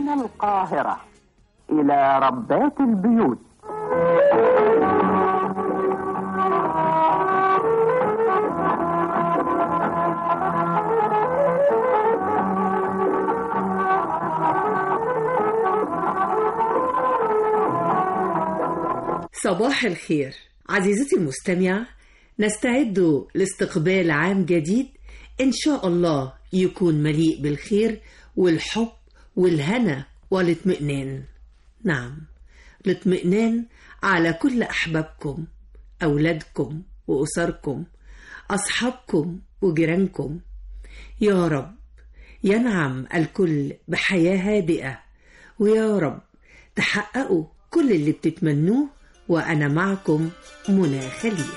من القاهرة إلى ربات البيوت صباح الخير عزيزتي المستمعة نستعد لاستقبال عام جديد إن شاء الله يكون مليء بالخير والحب والهنا والاطمئنان نعم الاطمئنان على كل أحبابكم أولادكم وأسركم أصحابكم وجيرانكم يا رب ينعم الكل بحياة هادئة ويا رب تحققوا كل اللي بتتمنوه وأنا معكم منى خليل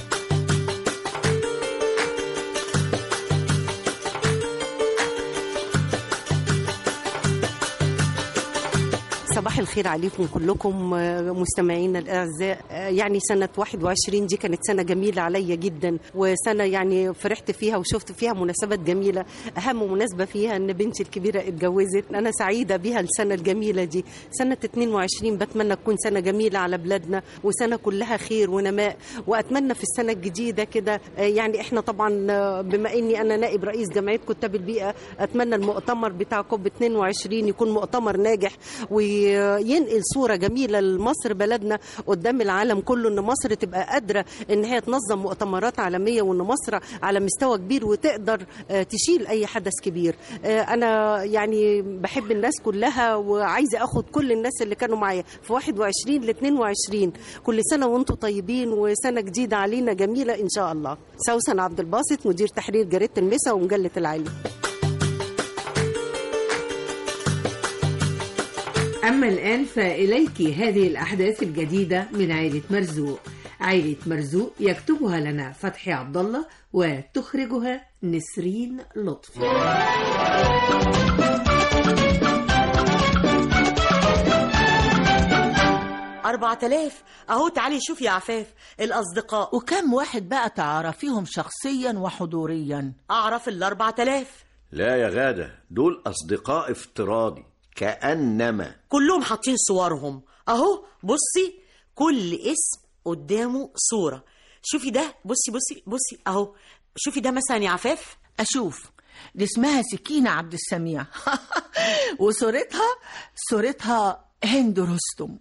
صباح الخير عليكم كلكم مستمعينا الاعزاء يعني سنه 21 دي كانت سنه جميله عليا جدا وسنه يعني فرحت فيها وشفت فيها مناسبات جميله اهم مناسبه فيها ان بنتي الكبيره اتجوزت انا سعيده بها السنه الجميله دي سنه 22 بتمنى تكون سنه جميله على بلادنا وسنه كلها خير ونماء واتمنى في السنه الجديده كده يعني احنا طبعا بما اني انا نائب رئيس جمعيه كتاب البيئه اتمنى المؤتمر بتاع كوب 22 يكون مؤتمر ناجح و ينقل صوره جميله لمصر بلدنا قدام العالم كله ان مصر تبقى قادره ان هي تنظم مؤتمرات عالميه وان مصر على مستوى كبير وتقدر تشيل اي حدث كبير انا يعني بحب الناس كلها وعايزه اخد كل الناس اللي كانوا معايا في 21 ل 22 كل سنه وانتم طيبين وسنه جديده علينا جميله ان شاء الله سوسن عبد الباسط مدير تحرير جريده المسا ومجله العلم أما الآن فإليك هذه الأحداث الجديدة من عائلة مرزوق عائلة مرزوق يكتبها لنا فتحي عبد الله وتخرجها نسرين لطفي أربعة آلاف أهو تعالي شوفي يا عفاف الأصدقاء وكم واحد بقى تعرفيهم شخصيا وحضوريا أعرف الأربعة آلاف لا يا غادة دول أصدقاء افتراضي كأنما كلهم حاطين صورهم أهو بصي كل اسم قدامه صورة شوفي ده بصي بصي بصي أهو شوفي ده مثلا يا عفاف أشوف دي اسمها سكينة عبد السميع وصورتها صورتها هند رستم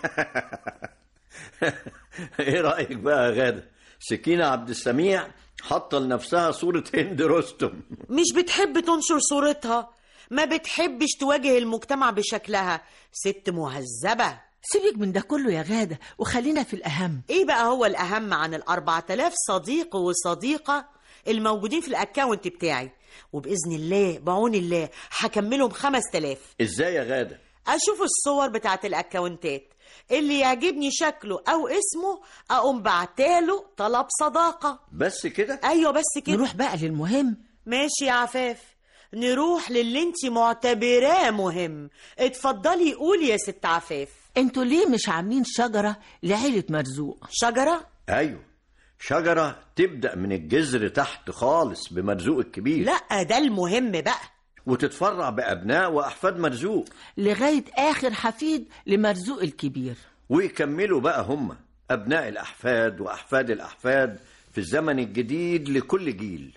ايه رأيك بقى يا غادة سكينة عبد السميع حاطة لنفسها صورة هند رستم مش بتحب تنشر صورتها ما بتحبش تواجه المجتمع بشكلها ست مهذبة سيبك من ده كله يا غادة وخلينا في الأهم ايه بقى هو الأهم عن الأربعة آلاف صديق وصديقة الموجودين في الأكاونت بتاعي وبإذن الله بعون الله هكملهم خمس تلاف ازاي يا غادة أشوف الصور بتاعت الأكاونتات اللي يعجبني شكله أو اسمه أقوم بعتاله طلب صداقة بس كده أيوة بس كده نروح بقى للمهم ماشي يا عفاف نروح للي انت معتبراه مهم اتفضلي قولي يا ست عفاف انتوا ليه مش عاملين شجرة لعيلة مرزوق شجرة ايوه شجرة تبدأ من الجذر تحت خالص بمرزوق الكبير لا ده المهم بقى وتتفرع بأبناء وأحفاد مرزوق لغاية آخر حفيد لمرزوق الكبير ويكملوا بقى هم أبناء الأحفاد وأحفاد الأحفاد في الزمن الجديد لكل جيل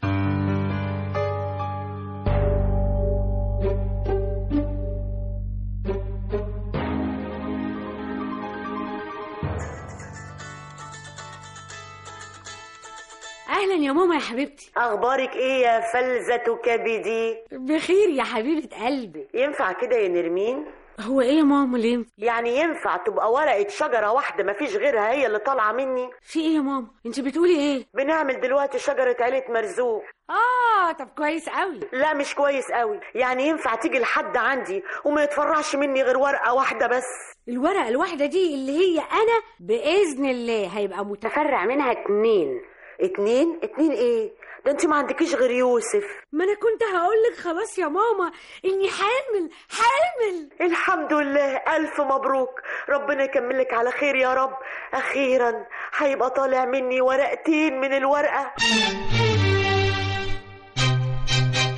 اهلا يا ماما يا حبيبتي اخبارك ايه يا فلذة كبدي بخير يا حبيبه قلبي ينفع كده يا نرمين هو ايه يا ماما ليه يعني ينفع تبقى ورقة شجرة واحدة مفيش غيرها هي اللي طالعة مني في ايه يا ماما انت بتقولي ايه بنعمل دلوقتي شجرة عيلة مرزوق اه طب كويس قوي لا مش كويس قوي يعني ينفع تيجي لحد عندي وما يتفرعش مني غير ورقة واحدة بس الورقه الواحده دي اللي هي انا باذن الله هيبقى متفرع منها اتنين اتنين اتنين ايه ده انت ما عندكيش غير يوسف ما انا كنت هقولك خلاص يا ماما اني حامل حامل الحمد لله الف مبروك ربنا يكملك على خير يا رب اخيرا هيبقى طالع مني ورقتين من الورقه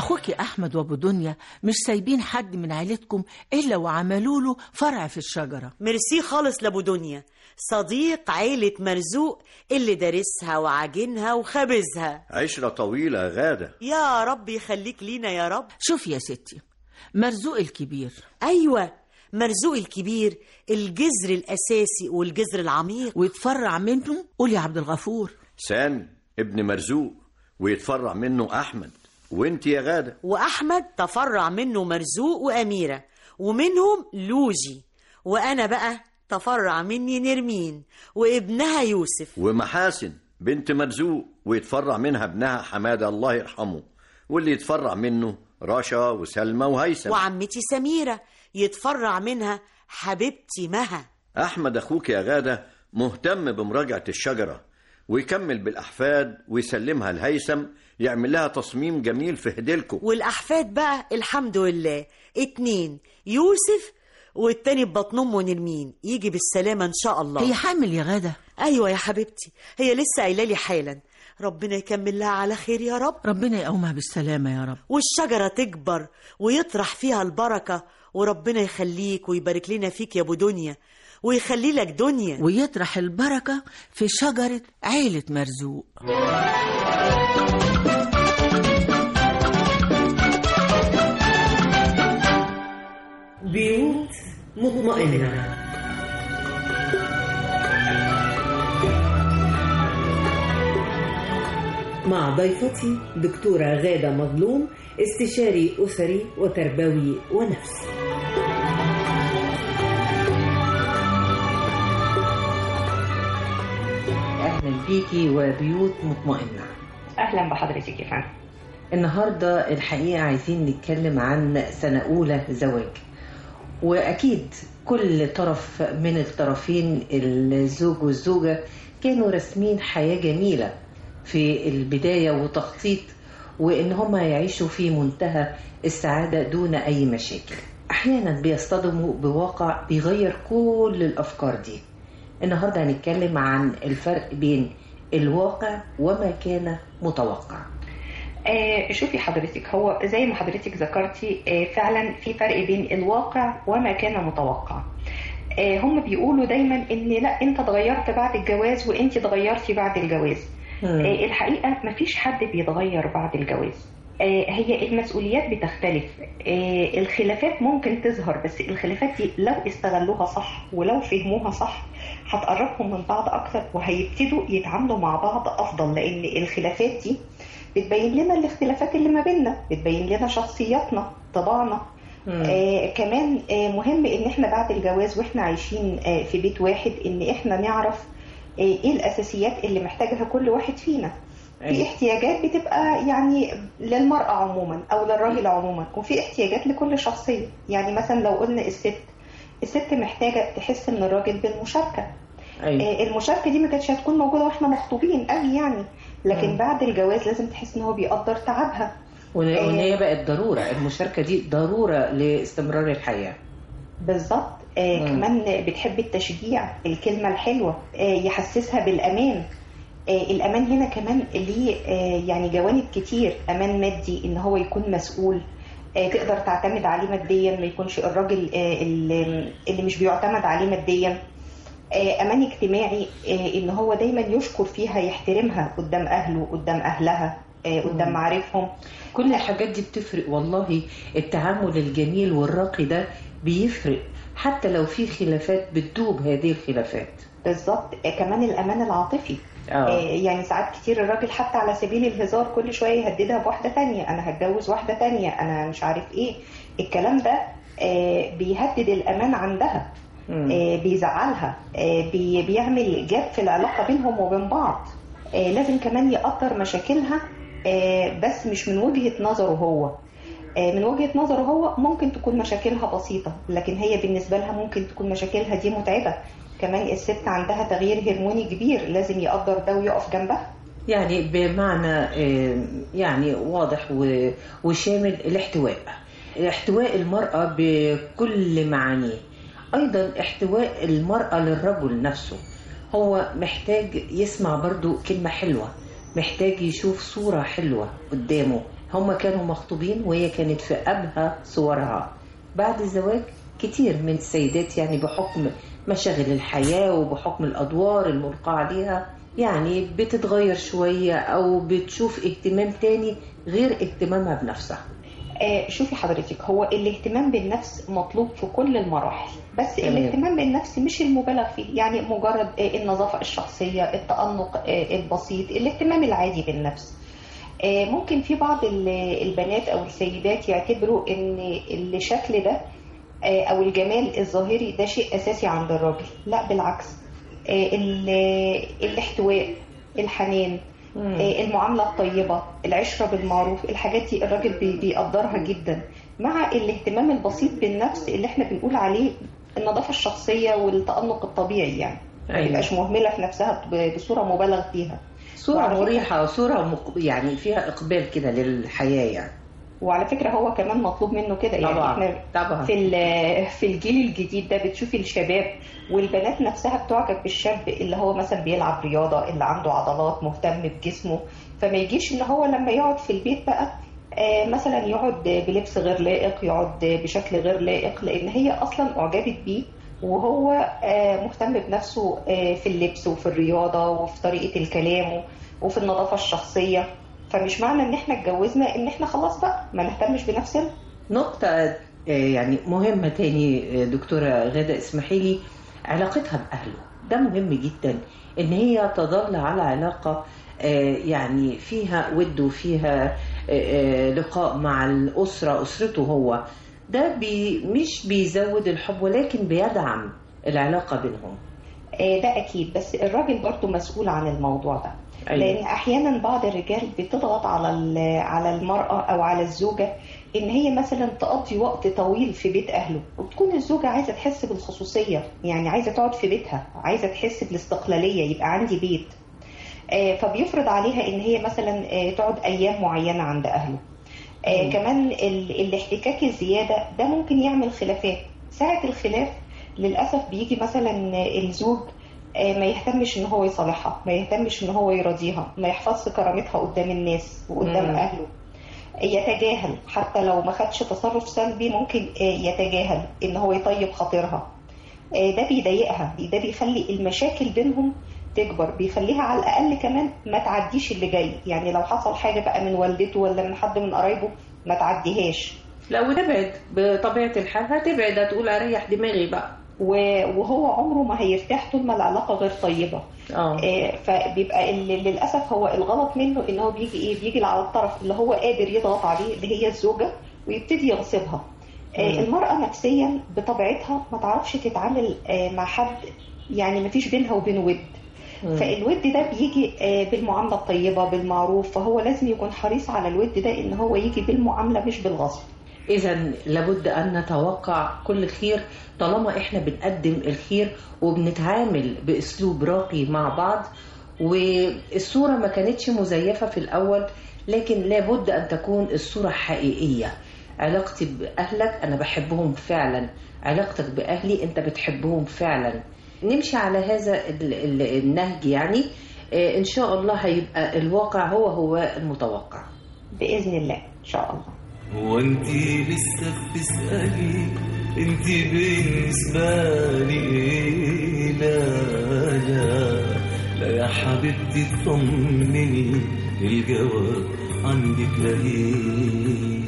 أخوك أحمد وأبو دنيا مش سايبين حد من عيلتكم إلا وعملوا له فرع في الشجرة ميرسي خالص لابو دنيا صديق عيلة مرزوق اللي دارسها وعاجنها وخابزها عشرة طويلة يا غادة يا رب يخليك لينا يا رب شوف يا ستي مرزوق الكبير أيوة مرزوق الكبير الجذر الأساسي والجذر العميق ويتفرع منه قول يا عبد الغفور سان ابن مرزوق ويتفرع منه أحمد وانت يا غادة وأحمد تفرع منه مرزوق وأميرة ومنهم لوجي وأنا بقى تفرع مني نرمين وابنها يوسف ومحاسن بنت مرزوق ويتفرع منها ابنها حمادة الله يرحمه واللي يتفرع منه رشا وسلمى وهيثم وعمتي سميرة يتفرع منها حبيبتي مها أحمد أخوك يا غادة مهتم بمراجعة الشجرة ويكمل بالأحفاد ويسلمها لهيثم يعمل لها تصميم جميل في هديلكم والأحفاد بقى الحمد لله اتنين يوسف والتاني ببطن أمه نرمين يجي بالسلامة إن شاء الله هي حامل يا غادة أيوة يا حبيبتي هي لسه قايلة لي حالا ربنا يكمل لها على خير يا رب ربنا يقومها بالسلامة يا رب والشجرة تكبر ويطرح فيها البركة وربنا يخليك ويبارك لنا فيك يا أبو دنيا ويخلي لك دنيا ويطرح البركة في شجرة عيلة مرزوق بيوت مطمئنة مع ضيفتي دكتورة غادة مظلوم استشاري أسري وتربوي ونفسي أهلا بيكي وبيوت مطمئنة اهلا بحضرتك يا فندم النهاردة الحقيقة عايزين نتكلم عن سنة أولى زواج وأكيد كل طرف من الطرفين الزوج والزوجة كانوا راسمين حياة جميلة في البداية وتخطيط وإن هما يعيشوا في منتهى السعادة دون أي مشاكل أحيانا بيصطدموا بواقع بيغير كل الأفكار دي النهاردة هنتكلم عن الفرق بين الواقع وما كان متوقع آه شوفي حضرتك هو زي ما حضرتك ذكرتي آه فعلا في فرق بين الواقع وما كان متوقع آه هم بيقولوا دايما ان لا انت اتغيرت بعد الجواز وانت اتغيرتي بعد الجواز آه الحقيقه مفيش حد بيتغير بعد الجواز آه هي المسؤوليات بتختلف آه الخلافات ممكن تظهر بس الخلافات دي لو استغلوها صح ولو فهموها صح هتقربهم من بعض اكتر وهيبتدوا يتعاملوا مع بعض افضل لان الخلافات دي بتبين لنا الاختلافات اللي ما بيننا بتبين لنا شخصياتنا طباعنا آه كمان آه مهم ان احنا بعد الجواز واحنا عايشين آه في بيت واحد ان احنا نعرف آه ايه الاساسيات اللي محتاجها كل واحد فينا في احتياجات بتبقى يعني للمرأة عموما او للراجل عموما وفي احتياجات لكل شخصية يعني مثلا لو قلنا الست الست محتاجة تحس من الراجل بالمشاركة أيوة. آه المشاركة دي ما كانتش هتكون موجودة واحنا مخطوبين قوي يعني لكن مم. بعد الجواز لازم تحس ان هو بيقدر تعبها وإن آه، وإن هي بقت ضرورة المشاركة دي ضرورة لاستمرار الحياة بالظبط آه مم. كمان بتحب التشجيع الكلمة الحلوة آه يحسسها بالأمان آه الأمان هنا كمان ليه آه يعني جوانب كتير أمان مادي إن هو يكون مسؤول آه تقدر تعتمد عليه ماديا ما يكونش الراجل آه اللي اللي مش بيعتمد عليه ماديا آه أمان اجتماعي آه إن هو دايما يشكر فيها يحترمها قدام أهله قدام أهلها آه قدام مم. معارفهم كل الحاجات دي بتفرق والله التعامل الجميل والراقي ده بيفرق حتى لو في خلافات بتدوب هذه الخلافات بالظبط آه كمان الأمان العاطفي آه. آه، يعني ساعات كتير الراجل حتى على سبيل الهزار كل شوية يهددها بواحدة تانية أنا هتجوز واحدة تانية أنا مش عارف إيه الكلام ده آه، بيهدد الأمان عندها مم. آه، بيزعلها آه، بي- بيعمل جاب في العلاقة بينهم وبين بعض آه، لازم كمان يقدر مشاكلها آه، بس مش من وجهة نظره هو آه، من وجهة نظره هو ممكن تكون مشاكلها بسيطة لكن هي بالنسبة لها ممكن تكون مشاكلها دي متعبة كمان الست عندها تغيير هرموني كبير لازم يقدر ده ويقف جنبها يعني بمعنى آه، يعني واضح و- وشامل الاحتواء احتواء المرأة بكل معانيه أيضا احتواء المرأة للرجل نفسه هو محتاج يسمع برضو كلمة حلوة محتاج يشوف صورة حلوة قدامه هما كانوا مخطوبين وهي كانت في أبهى صورها بعد الزواج كتير من السيدات يعني بحكم مشاغل الحياة وبحكم الأدوار الملقاة عليها يعني بتتغير شوية أو بتشوف اهتمام تاني غير اهتمامها بنفسها آه شوفي حضرتك هو الاهتمام بالنفس مطلوب في كل المراحل بس تمام. الاهتمام بالنفس مش المبالغ فيه يعني مجرد آه النظافة الشخصية التأنق آه البسيط الاهتمام العادي بالنفس آه ممكن في بعض ال- البنات او السيدات يعتبروا ان الشكل ده آه او الجمال الظاهري ده شيء اساسي عند الراجل لا بالعكس آه ال- الاحتواء الحنان آه، المعاملة الطيبة العشرة بالمعروف الحاجات دي الراجل بي- بيقدرها جدا مع الاهتمام البسيط بالنفس اللي احنا بنقول عليه النظافة الشخصية والتأنق الطبيعي يعني ما أيوة. تبقاش مهملة في نفسها ب- بصورة مبالغ فيها صورة وعلى فكرة- مريحة صورة مق... يعني فيها إقبال كده للحياة يعني وعلى فكرة هو كمان مطلوب منه كده يعني طبعاً، احنا طبعاً. في ال- في الجيل الجديد ده بتشوفي الشباب والبنات نفسها بتعجب بالشاب اللي هو مثلا بيلعب رياضة اللي عنده عضلات مهتم بجسمه فما يجيش ان هو لما يقعد في البيت بقى آه، مثلا يقعد بلبس غير لائق يقعد بشكل غير لائق لان هي اصلا اعجبت بيه وهو آه، مهتم بنفسه آه، في اللبس وفي الرياضة وفي طريقة الكلام وفي النظافة الشخصية فمش معنى ان احنا اتجوزنا ان احنا خلاص بقى ما نهتمش بنفسنا نقطة آه، يعني مهمة تاني آه، دكتورة غادة اسمحي لي علاقتها بأهله ده مهم جدا إن هي تظل على علاقة آه، يعني فيها ود وفيها آه، آه، لقاء مع الأسرة أسرته هو ده بي مش بيزود الحب ولكن بيدعم العلاقة بينهم آه، ده اكيد بس الراجل برضو مسؤول عن الموضوع ده أيوة. لان احيانا بعض الرجال بتضغط على ال- على المراه او على الزوجه ان هي مثلا تقضي وقت طويل في بيت اهله وتكون الزوجه عايزه تحس بالخصوصيه يعني عايزه تقعد في بيتها عايزه تحس بالاستقلاليه يبقى عندي بيت آه، فبيفرض عليها ان هي مثلا آه، تقعد ايام معينه عند اهله آه، كمان ال- الاحتكاك الزياده ده ممكن يعمل خلافات ساعه الخلاف للاسف بيجي مثلا الزوج آه، ما يهتمش ان هو يصالحها ما يهتمش ان هو يراضيها ما يحفظش كرامتها قدام الناس وقدام مم. اهله يتجاهل حتى لو ما خدش تصرف سلبي ممكن آه، يتجاهل ان هو يطيب خاطرها آه، ده بيضايقها ده بيخلي المشاكل بينهم تكبر بيخليها على الاقل كمان ما تعديش اللي جاي يعني لو حصل حاجه بقى من والدته ولا من حد من قرايبه ما تعديهاش لو تبعد بطبيعة الحال هتبعد هتقول أريح دماغي بقى و- وهو عمره ما هيرتاح طول ما العلاقه غير طيبه اه آه، فبيبقى اللي للاسف هو الغلط منه ان هو بيجي ايه بيجي على الطرف اللي هو قادر يضغط عليه اللي هي الزوجه ويبتدي يغصبها آه، مم. المراه نفسيا بطبيعتها ما تعرفش تتعامل آه، مع حد يعني ما فيش بينها وبين ود مم. فالود ده بيجي آه، بالمعامله الطيبه بالمعروف فهو لازم يكون حريص على الود ده ان هو يجي بالمعامله مش بالغصب إذا لابد أن نتوقع كل خير طالما إحنا بنقدم الخير وبنتعامل بأسلوب راقي مع بعض والصورة ما كانتش مزيفة في الأول لكن لابد أن تكون الصورة حقيقية علاقتي بأهلك أنا بحبهم فعلا علاقتك بأهلي أنت بتحبهم فعلا نمشي على هذا ال- ال- النهج يعني آه، إن شاء الله هيبقى الواقع هو هو المتوقع باذن الله ان شاء الله هو انت لسه بتسألي انت بالنسبة لي ايه لا لا لا يا حبيبتي اطمني الجواب عندك لاقيه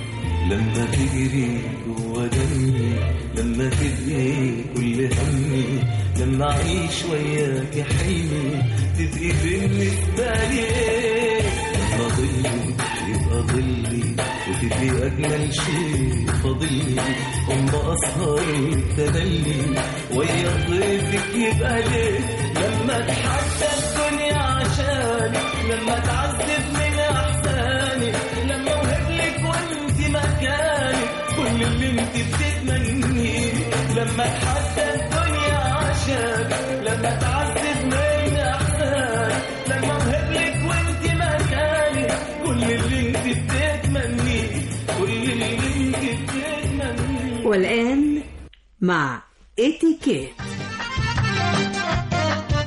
لما تجري جوا دمي لما تبقي كل همي لما اعيش وياك حلمي تبقي بالنسبة لي ايه لما ظلي يبقى ظلي وتبقي اجمل شيء فاضلي اما اسهر تدلي ويا ضيفك يبقى ليه لما اتحدى الدنيا عشاني لما تعذب من احساني لما اوهب لك وانت مكاني كل اللي انت بتتمنيه لما اتحدى الدنيا عشاني لما تعذب من احساني لما اوهب لك وانت مكاني كل اللي انت بتتمنيه كل اللي انت بتتمنيه والآن مع اتيكيت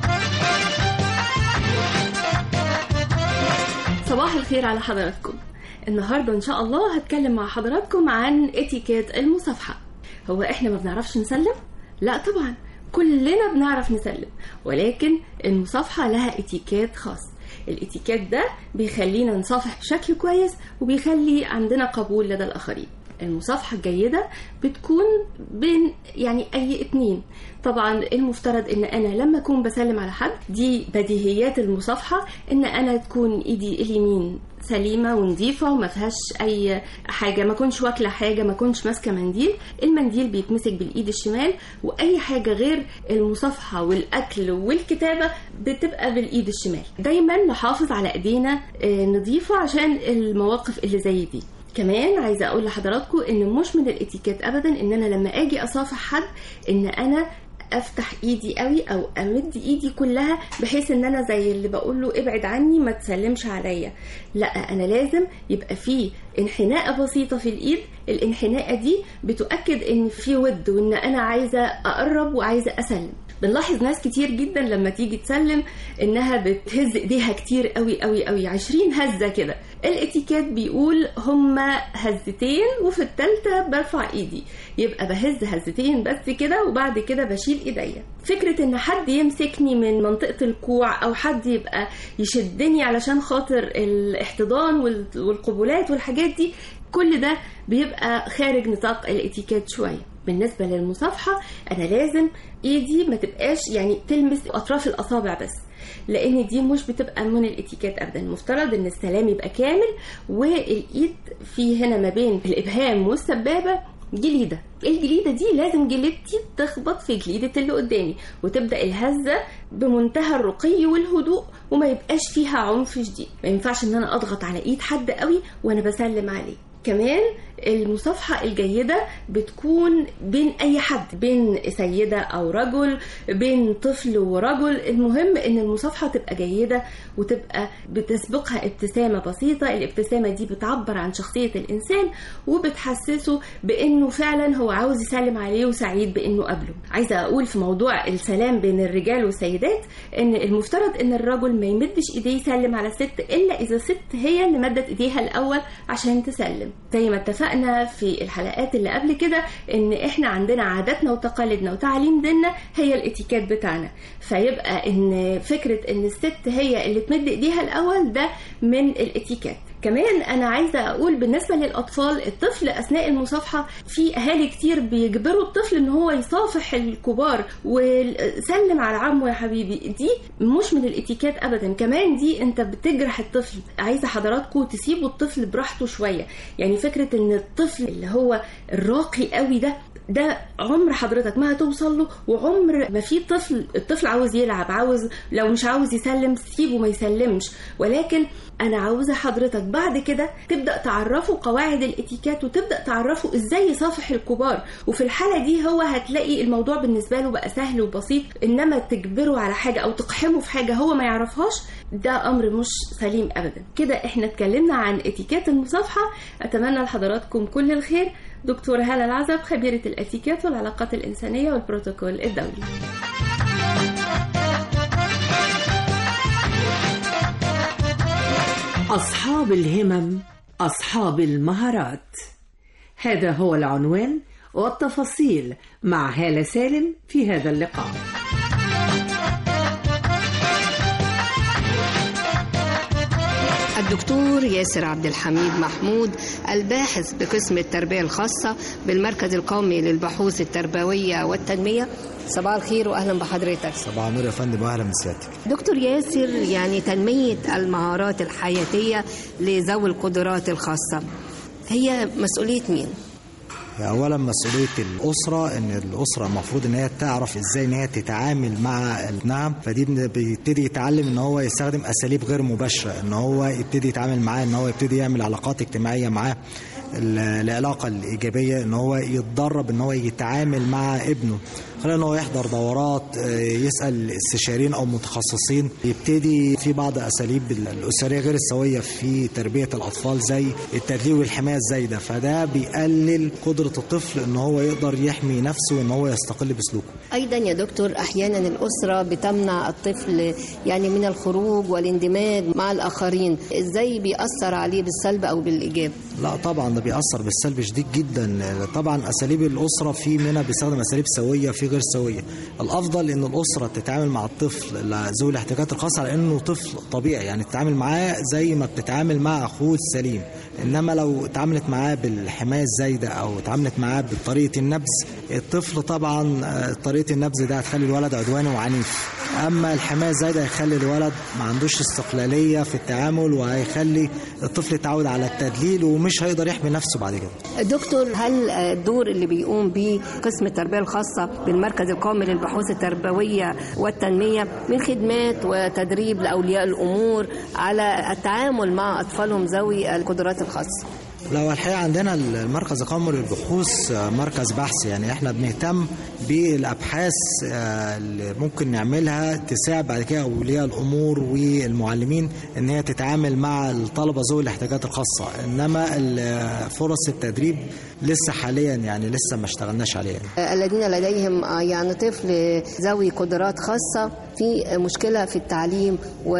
صباح الخير على حضراتكم النهاردة إن شاء الله هتكلم مع حضراتكم عن اتيكيت المصافحة هو إحنا ما بنعرفش نسلم؟ لا طبعا كلنا بنعرف نسلم ولكن المصافحة لها اتيكيت خاص الاتيكيت ده بيخلينا نصافح بشكل كويس وبيخلي عندنا قبول لدى الآخرين المصافحة الجيدة بتكون بين يعني أي اتنين طبعا المفترض ان انا لما اكون بسلم على حد دي بديهيات المصافحة ان انا تكون ايدي اليمين سليمة ونظيفة وما فيهاش أي حاجة ما كنش واكلة حاجة ما كنش ماسكة منديل المنديل بيتمسك بالإيد الشمال وأي حاجة غير المصافحة والأكل والكتابة بتبقى بالإيد الشمال دايما نحافظ على إيدينا آه، نظيفة عشان المواقف اللي زي دي كمان عايزه اقول لحضراتكم ان مش من الاتيكيت ابدا ان انا لما اجي اصافح حد ان انا افتح ايدي قوي او امد ايدي كلها بحيث ان انا زي اللي بقول له ابعد عني ما تسلمش عليا لا انا لازم يبقى في انحناءه بسيطه في الايد الانحناءه دي بتؤكد ان في ود وان انا عايزه اقرب وعايزه اسلم بنلاحظ ناس كتير جدا لما تيجي تسلم انها بتهز ايديها كتير قوي قوي قوي 20 هزه كده الاتيكيت بيقول هما هزتين وفي التالتة برفع ايدي يبقى بهز هزتين بس كده وبعد كده بشيل ايديا فكرة ان حد يمسكني من منطقة الكوع او حد يبقى يشدني علشان خاطر الاحتضان وال- والقبلات والحاجات دي كل ده بيبقى خارج نطاق الاتيكيت شوية بالنسبة للمصافحة أنا لازم إيدي ما تبقاش يعني تلمس أطراف الأصابع بس لأن دي مش بتبقى من الاتيكيت أبدا المفترض إن السلام يبقى كامل والإيد في هنا ما بين الإبهام والسبابة جليدة الجليدة دي لازم جليدتي تخبط في جليدة اللي قدامي وتبدأ الهزة بمنتهى الرقي والهدوء وما يبقاش فيها عنف شديد ما ينفعش ان انا اضغط على ايد حد قوي وانا بسلم عليه كمان المصافحة الجيدة بتكون بين أي حد بين سيدة أو رجل بين طفل ورجل المهم إن المصافحة تبقى جيدة وتبقى بتسبقها ابتسامة بسيطة الابتسامة دي بتعبر عن شخصية الإنسان وبتحسسه بإنه فعلا هو عاوز يسلم عليه وسعيد بإنه قابله عايزة أقول في موضوع السلام بين الرجال والسيدات إن المفترض إن الرجل ما يمدش إيديه يسلم على الست إلا إذا الست هي اللي مدت إيديها الأول عشان تسلم زي ما اتفقنا في الحلقات اللي قبل كده ان احنا عندنا عاداتنا وتقاليدنا وتعليم ديننا هي الاتيكيت بتاعنا فيبقى ان فكرة ان الست هي اللي تمد ايديها الاول ده من الاتيكيت كمان انا عايزه اقول بالنسبه للاطفال الطفل اثناء المصافحه في اهالي كتير بيجبروا الطفل ان هو يصافح الكبار وسلم على عمه يا حبيبي دي مش من الاتيكيت ابدا كمان دي انت بتجرح الطفل عايزه حضراتكم تسيبوا الطفل براحته شويه يعني فكره ان الطفل اللي هو الراقي قوي ده ده عمر حضرتك ما هتوصل له وعمر ما في طفل الطفل عاوز يلعب عاوز لو مش عاوز يسلم سيبه ما يسلمش ولكن انا عاوزه حضرتك بعد كده تبدا تعرفه قواعد الاتيكيت وتبدا تعرفه ازاي يصافح الكبار وفي الحاله دي هو هتلاقي الموضوع بالنسبه له بقى سهل وبسيط انما تجبره على حاجه او تقحمه في حاجه هو ما يعرفهاش ده امر مش سليم ابدا كده احنا اتكلمنا عن اتيكيت المصافحه اتمنى لحضراتكم كل الخير دكتورة هالة العزب خبيرة الاتيكيت والعلاقات الإنسانية والبروتوكول الدولي أصحاب الهمم أصحاب المهارات هذا هو العنوان والتفاصيل مع هالة سالم في هذا اللقاء الدكتور ياسر عبد الحميد محمود الباحث بقسم التربية الخاصة بالمركز القومي للبحوث التربوية والتنمية صباح الخير واهلا بحضرتك صباح النور يا فندم واهلا بسيادتك دكتور ياسر يعني تنمية المهارات الحياتية لذوي القدرات الخاصة هي مسؤولية مين؟ اولا مسؤوليه الاسره ان الاسره المفروض ان هي تعرف ازاي ان هي تتعامل مع ابنها فدي بيبتدي يتعلم ان هو يستخدم اساليب غير مباشره ان هو يبتدي يتعامل معاه ان هو يبتدي يعمل علاقات اجتماعيه معاه ال- العلاقه الايجابيه ان هو يتدرب ان هو يتعامل مع ابنه خلال ان هو يحضر دورات آه، يسال استشاريين او متخصصين يبتدي في بعض اساليب الاسريه غير السويه في تربيه الاطفال زي التدليل والحمايه الزايده فده بيقلل قدره الطفل ان هو يقدر يحمي نفسه وان هو يستقل بسلوكه ايضا يا دكتور احيانا الاسره بتمنع الطفل يعني من الخروج والاندماج مع الاخرين ازاي بيأثر عليه بالسلب او بالايجاب لا طبعا ده بيأثر بالسلب شديد جدا طبعا اساليب الاسره في منها بيستخدم اساليب سويه في غير سويه الافضل ان الاسره تتعامل مع الطفل اللي ذوي الاحتياجات الخاصه على انه طفل طبيعي يعني تتعامل معاه زي ما بتتعامل مع اخوه السليم انما لو اتعاملت معاه بالحمايه الزايده او اتعاملت معاه بطريقه النبذ الطفل طبعا آه، طريقه النبذ ده هتخلي الولد عدواني وعنيف اما الحمايه الزايده هيخلي الولد ما عندوش استقلاليه في التعامل وهيخلي الطفل يتعود على التدليل ومش هيقدر يحمي نفسه بعد كده دكتور هل الدور اللي بيقوم به قسم التربيه الخاصه بالمركز القومي للبحوث التربويه والتنميه من خدمات وتدريب لاولياء الامور على التعامل مع اطفالهم ذوي القدرات الخاصه لو الحقيقه عندنا المركز القومي للبحوث آه، مركز بحث يعني احنا بنهتم بالابحاث آه، اللي ممكن نعملها تساعد بعد كده اولياء الامور والمعلمين ان هي تتعامل مع الطلبه ذوي الاحتياجات الخاصه انما ال- فرص التدريب لسه حاليا يعني لسه ما اشتغلناش عليها الذين لديهم آه، يعني طفل ذوي قدرات خاصة في مشكلة في التعليم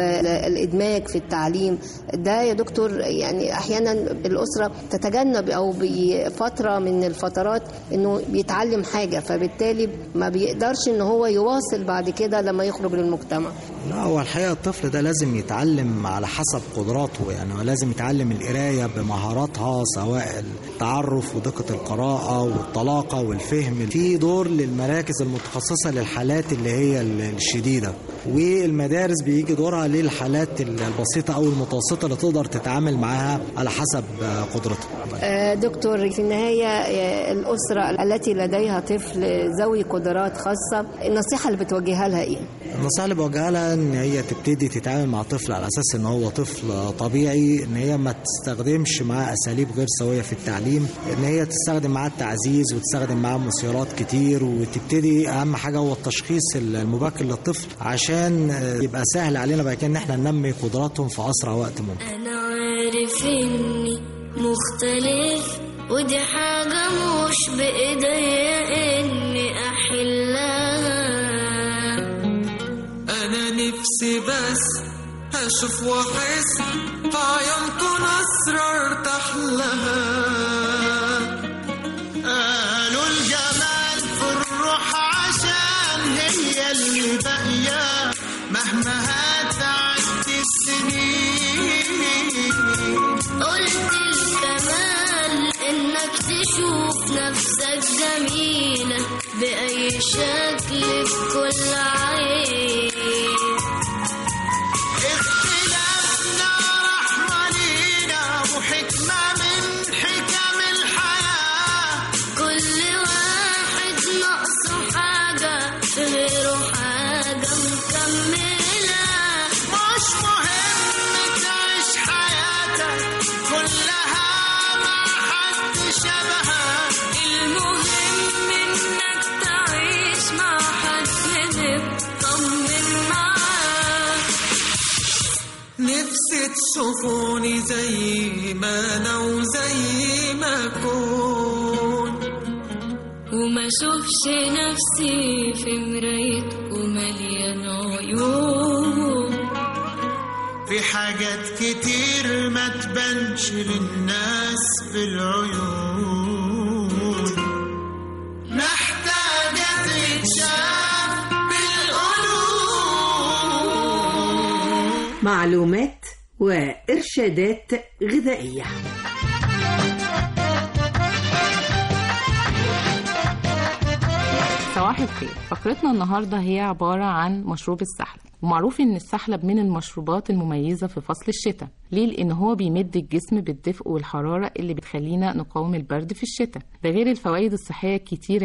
والإدماج في التعليم ده يا دكتور يعني أحيانا الأسرة تتجنب أو بفترة من الفترات إنه بيتعلم حاجة فبالتالي ما بيقدرش إن هو يواصل بعد كده لما يخرج للمجتمع لا هو الحقيقه الطفل ده لازم يتعلم على حسب قدراته يعني هو لازم يتعلم القرايه بمهاراتها سواء التعرف ودقه القراءه والطلاقه والفهم في دور للمراكز المتخصصه للحالات اللي هي الشديده والمدارس بيجي دورها للحالات البسيطه او المتوسطه اللي تقدر تتعامل معاها على حسب قدرتها آه، دكتور في النهاية آه، الأسرة التي لديها طفل ذوي قدرات خاصة النصيحة اللي بتوجهها لها إيه؟ النصيحة اللي بوجهها لها ان هي تبتدي تتعامل مع طفل على اساس ان هو طفل طبيعي ان هي ما تستخدمش معاه اساليب غير سوية في التعليم ان هي تستخدم معاه التعزيز وتستخدم معاه مثيرات كتير وتبتدي اهم حاجة هو التشخيص المبكر للطفل عشان يبقى سهل علينا بعد كده ان احنا ننمي قدراتهم في اسرع وقت ممكن أنا عارف إني مختلف ودي حاجة مش بإيديا إني أحلها أنا نفسي بس أشوف وأحس في عيونكم أسرار ارتاح لها قالوا الجمال في الروح عشان هي اللي باقية مهما هتعدي السنين قلت الكمال إنك تشوف نفسك جميلة بأي شكل بكل عين اختلافنا رحمة لينا وحكمة من حكم الحياة كل واحد ناقصه حاجة في غيره حاجة مكملة مش مهم تعيش حياتك كلها مع حد شبهك المهم إنك تعيش مع حد مطمن معاه نفسي تشوفوني زي ما انا وزي ما اكون وما اشوفش نفسي في مرايتكم مليان عيون في حاجات كتير ما تبانش للناس بالعيون محتاجة تتشاف بالقلوب معلومات وإرشادات غذائية صباح الخير فقرتنا النهاردة هي عبارة عن مشروب السحلب ومعروف ان السحلب من المشروبات المميزة في فصل الشتاء ليه لان هو بيمد الجسم بالدفء والحرارة اللي بتخلينا نقاوم البرد في الشتاء ده غير الفوائد الصحية الكتيرة ليه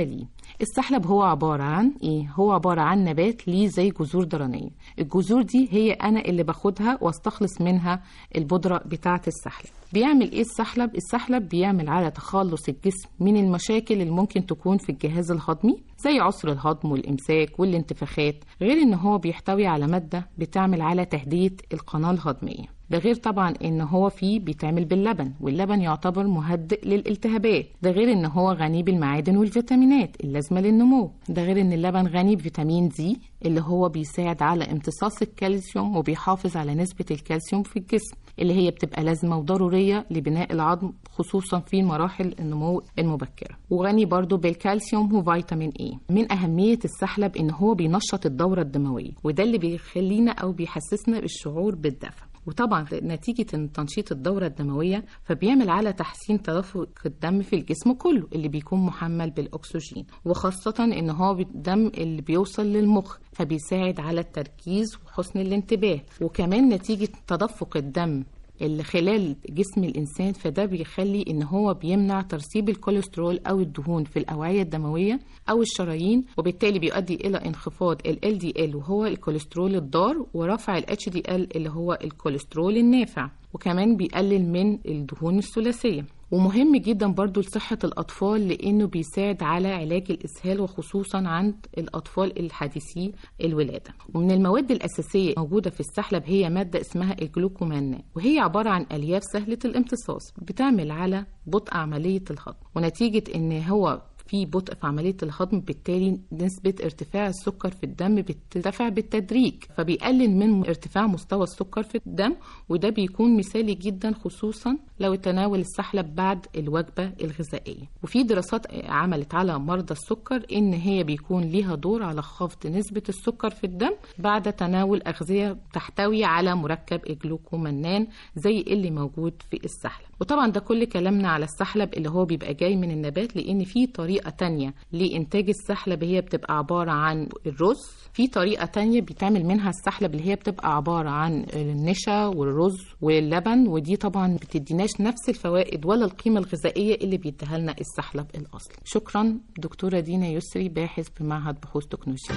السحلب هو عبارة عن ايه؟ هو عبارة عن نبات ليه زي جذور درانية الجذور دي هي انا اللي باخدها واستخلص منها البودرة بتاعة السحلب بيعمل ايه السحلب؟ السحلب بيعمل على تخلص الجسم من المشاكل اللي ممكن تكون في الجهاز الهضمي زي عسر الهضم والامساك والانتفاخات غير ان هو بيحتوي على مادة بتعمل على تهدئة القناة الهضمية ده غير طبعا ان هو فيه بيتعمل باللبن واللبن يعتبر مهدئ للالتهابات ده غير ان هو غني بالمعادن والفيتامينات اللازمه للنمو ده غير ان اللبن غني بفيتامين دي اللي هو بيساعد على امتصاص الكالسيوم وبيحافظ على نسبه الكالسيوم في الجسم اللي هي بتبقى لازمه وضروريه لبناء العظم خصوصا في مراحل النمو المبكره وغني برضو بالكالسيوم وفيتامين اي من اهميه السحلب ان هو بينشط الدوره الدمويه وده اللي بيخلينا او بيحسسنا بالشعور بالدفى وطبعا نتيجة إن تنشيط الدورة الدموية فبيعمل على تحسين تدفق الدم في الجسم كله اللي بيكون محمل بالأكسجين وخاصة إن هو الدم اللي بيوصل للمخ فبيساعد على التركيز وحسن الانتباه وكمان نتيجة تدفق الدم اللي خلال جسم الإنسان فده بيخلي إن هو بيمنع ترسيب الكوليسترول أو الدهون في الأوعية الدموية أو الشرايين وبالتالي بيؤدي إلى انخفاض ال LDL وهو الكوليسترول الضار ورفع ال HDL اللي هو الكوليسترول النافع وكمان بيقلل من الدهون الثلاثية ومهم جدا برضو لصحة الأطفال لأنه بيساعد على علاج الإسهال وخصوصا عند الأطفال الحديثي الولادة ومن المواد الأساسية موجودة في السحلب هي مادة اسمها الجلوكومان وهي عبارة عن ألياف سهلة الامتصاص بتعمل على بطء عملية الهضم ونتيجة إن هو في بطء في عملية الهضم بالتالي نسبة ارتفاع السكر في الدم بترتفع بالتدريج فبيقلل من ارتفاع مستوى السكر في الدم وده بيكون مثالي جدا خصوصا لو تناول السحلب بعد الوجبة الغذائية وفي دراسات عملت على مرضى السكر ان هي بيكون ليها دور على خفض نسبة السكر في الدم بعد تناول أغذية تحتوي على مركب الجلوكومنان زي اللي موجود في السحلب وطبعا ده كل كلامنا على السحلب اللي هو بيبقى جاي من النبات لان في طريقه تانية لانتاج السحلب هي بتبقى عباره عن الرز في طريقه تانية بيتعمل منها السحلب اللي هي بتبقى عباره عن النشا والرز واللبن ودي طبعا بتديناش نفس الفوائد ولا القيمه الغذائيه اللي بيديها لنا السحلب الاصلي شكرا دكتوره دينا يسري باحث بمعهد بحوث تكنولوجيا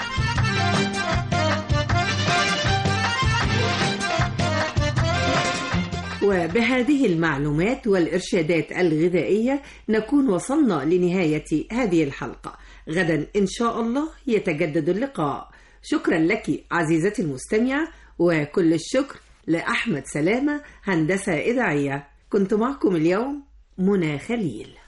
وبهذه المعلومات والإرشادات الغذائية نكون وصلنا لنهاية هذه الحلقة غدا إن شاء الله يتجدد اللقاء شكرا لك عزيزتي المستمعة وكل الشكر لأحمد سلامة هندسة إذاعية كنت معكم اليوم منى خليل